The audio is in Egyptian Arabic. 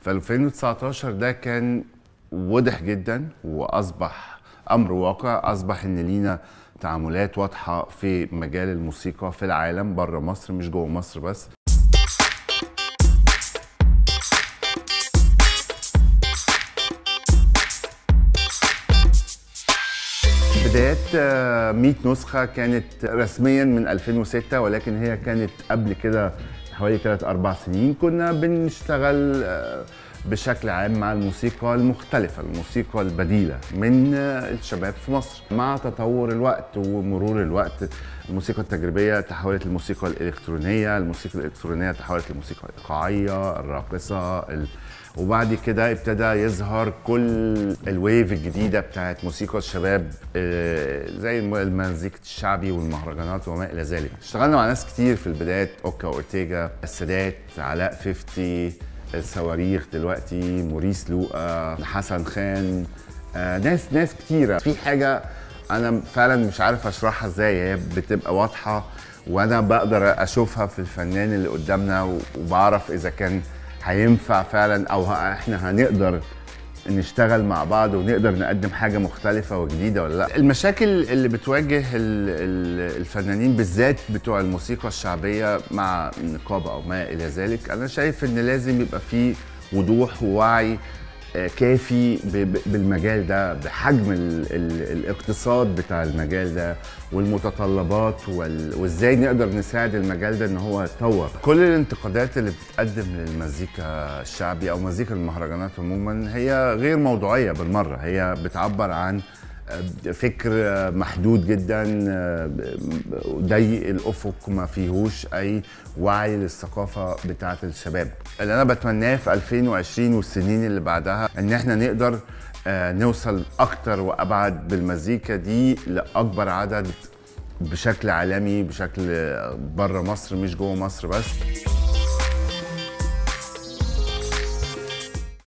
في 2019 ده كان وضح جدا واصبح امر واقع اصبح ان لينا تعاملات واضحه في مجال الموسيقى في العالم بره مصر مش جوه مصر بس بدايات آه، 100 نسخة كانت رسميا من 2006 ولكن هي كانت قبل كده حوالي 3 4 سنين كنا بنشتغل آه، بشكل عام مع الموسيقى المختلفة الموسيقى البديلة من آه، الشباب في مصر مع تطور الوقت ومرور الوقت الموسيقى التجريبية تحولت للموسيقى الإلكترونية الموسيقى الإلكترونية تحولت للموسيقى الإيقاعية الراقصة ال... وبعد كده ابتدى يظهر كل الويف الجديده بتاعت موسيقى الشباب آه، زي الم- المزيكا الشعبي والمهرجانات وما الى ذلك اشتغلنا مع ناس كتير في البدايات اوكا اورتيجا السادات علاء 50 الصواريخ دلوقتي موريس لوقا حسن خان آه، ناس ناس كتيره في حاجه انا فعلا مش عارف اشرحها ازاي هي بتبقى واضحه وانا بقدر اشوفها في الفنان اللي قدامنا و- وبعرف اذا كان هينفع فعلا او ه- احنا هنقدر نشتغل مع بعض ونقدر نقدم حاجه مختلفه وجديده ولا لا المشاكل اللي بتواجه ال- ال- الفنانين بالذات بتوع الموسيقى الشعبيه مع النقابه او ما الى ذلك انا شايف ان لازم يبقى في وضوح ووعي آه، كافي ب- ب- بالمجال ده بحجم ال ال الاقتصاد بتاع المجال ده والمتطلبات وال- وازاي نقدر نساعد المجال ده ان هو يتطور كل الانتقادات اللي بتتقدم للمزيكا الشعبي او مزيكا المهرجانات عموما هي غير موضوعيه بالمره هي بتعبر عن فكر محدود جدا ضيق الافق ما فيهوش اي وعي للثقافه بتاعه الشباب اللي انا بتمناه في 2020 والسنين اللي بعدها ان احنا نقدر آه، نوصل اكتر وابعد بالمزيكا دي لاكبر عدد بشكل عالمي بشكل بره مصر مش جوه مصر بس